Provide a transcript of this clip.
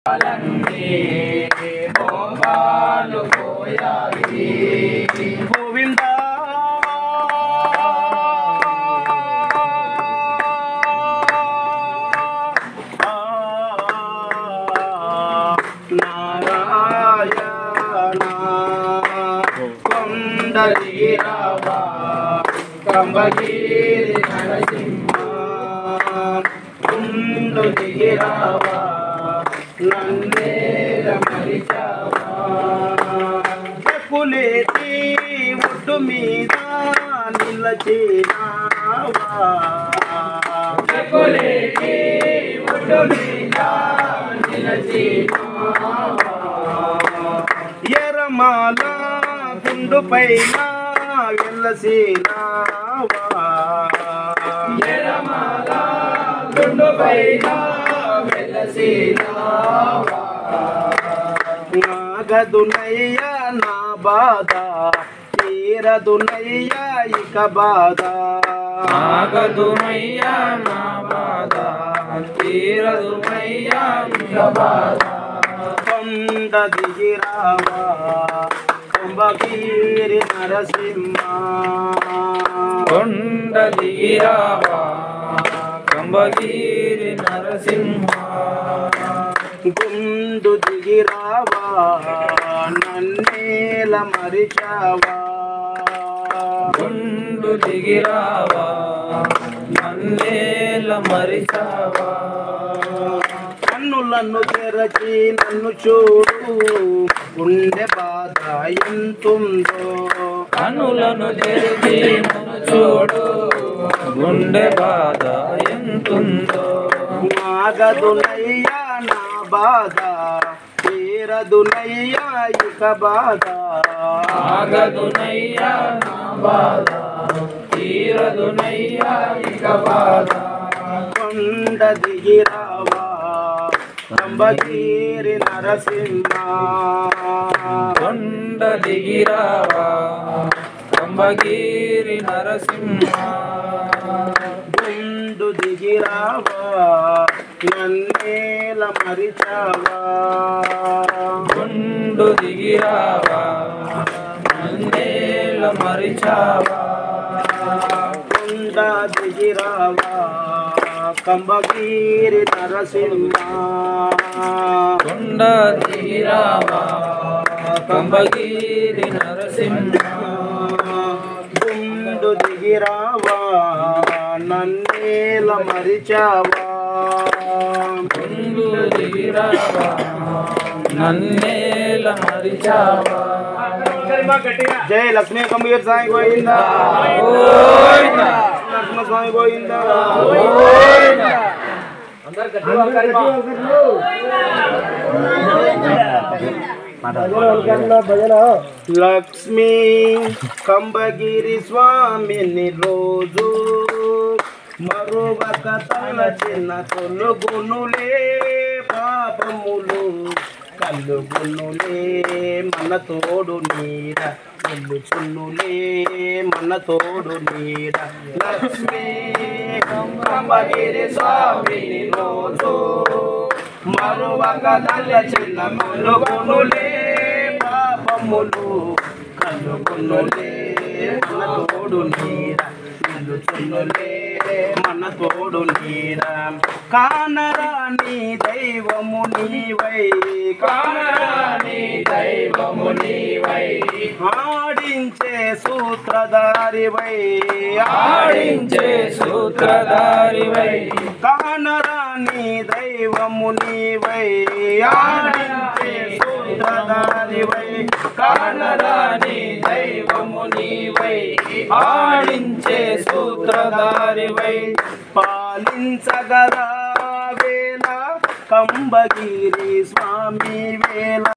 గోవింద నారాయణ కొండలీరావా కంబగిరి నరసింహ కుండు దిగిరావా నన్నేల మరిచావా చెప్పులేతి ఒడ్డు మీద నిలచినావా చెప్పులేతి ఒడ్డు మీద నిలచినావా ఎరమాల గుండు పైన వెలసినావా ఎరమాల గుండు పైన వెలసినావా నాగదునయ్యా నా బాధ తీరదునయ్యా ఇక బాధ ఆగదుమయ్యా నా బాధ తీరదుమయ్యా ఇక బాధ కొండ దిగిరావా కుంభగిరి నరసింహ కొండ దిగిరావా కంబగిరి నరసింహ గుండు దిగిరావా నన్నేల మరిచావా గుండు దిగిరావా నన్నేల మరిచావా కన్నులను తెరచి నన్ను చూడు గుండె బాధ ఎంతుందో కనులను తెరిచి నన్ను చూడు గుండె బాధ ఎంతుందో నాగదునయ్యా నా బాధ తీరదునయ్యా ఇక బాధ ఆగదునయ్యా నా బాధ తీరదునయ్యా ఇక బాధ కొండ దిగిరావా కంబగిరి నరసింహ కొండ దిగిరావా కంబగిరి నరసింహ గుండు దిగిరావా నన్నేల మరిచావా గుండు దిగిరావా నన్నేల మరిచావా కొండ దిగిరావా కంబగిరి నరసింహ కొండ దిగిరావా కంబగిరి నరసింహ గుండు దిగిరావా నన్నేల మరిచావా గుండు దిగిరావా నన్నేల మరిచావా జై లక్ష్మీ కంబీర్ సాయి గోవిందా గోవిందా. నరసింహ స్వామి గోవిందా లక్ష్మీ కంబగిరి స్వామిని రోజు మరొక తలచిన తొలుగునులే పాపములు కలుగునులే మన తోడు నీడ నిల్లుచున్నులే మన తోడు నీడ లక్ష్మీ కంబగిరి స్వామిని రోజు మరొక తలచిన తొలుగునులే పాపములు కలుగునులే మన తోడు నీడ నిలుచునులే మన తోడు నీడ కానరాని దైవము నీవై కానరాని దైవము నీవై ఆడించే సూత్రధారివై ఆడించే సూత్రధారివై కానరాని దైవము నీవై ఆడించే సూత్రధారివై కానరాని దైవము నీవై ఆడించే సూత్రధారివై పాలించగరా వేళ కంబగిరి స్వామి వేళ